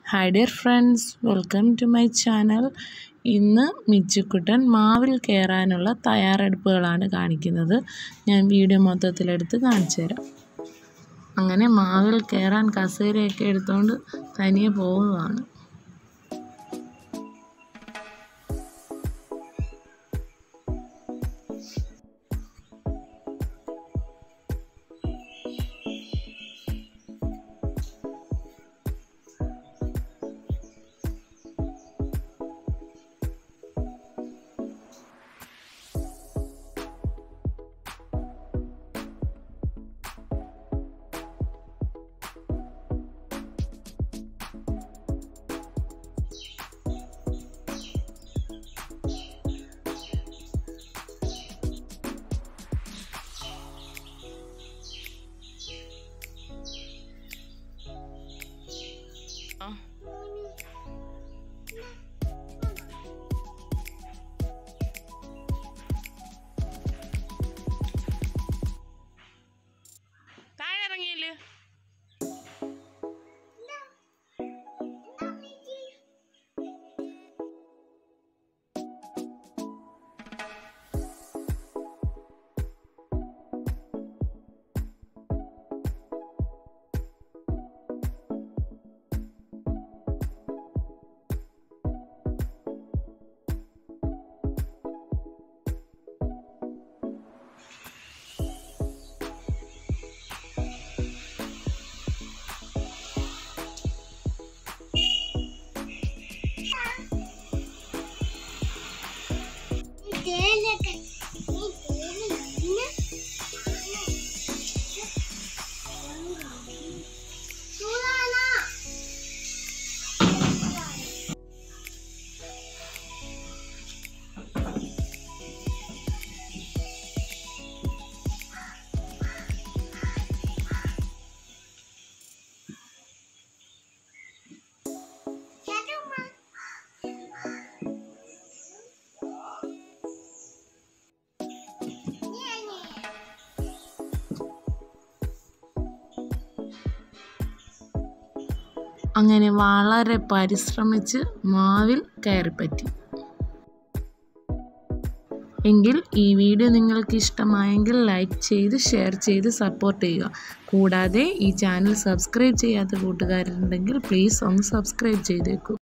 hi dear friends welcome to my channel ഇന്ന് മിച്ചുക്കുട്ടൻ മാവിൽ കയറാനുള്ള തയ്യാറെടുപ്പുകളാണ് കാണിക്കുന്നത് ഞാൻ വീഡിയോ മൊത്തത്തിലെടുത്ത് കാണിച്ചു തരാം അങ്ങനെ മാവിൽ കയറാൻ കസേരയൊക്കെ എടുത്തുകൊണ്ട് തനിയെ പോവുകയാണ് താഴെ ഇറങ്ങിയില്ലേ അങ്ങനെ വളരെ പരിശ്രമിച്ച് മാവിൽ കയറിപ്പറ്റി എങ്കിൽ ഈ വീഡിയോ നിങ്ങൾക്ക് ഇഷ്ടമായെങ്കിൽ ലൈക്ക് ചെയ്ത് ഷെയർ ചെയ്ത് സപ്പോർട്ട് ചെയ്യുക കൂടാതെ ഈ ചാനൽ സബ്സ്ക്രൈബ് ചെയ്യാത്ത കൂട്ടുകാരുണ്ടെങ്കിൽ പ്ലീസ് ഒന്ന് സബ്സ്ക്രൈബ് ചെയ്തേക്കൂ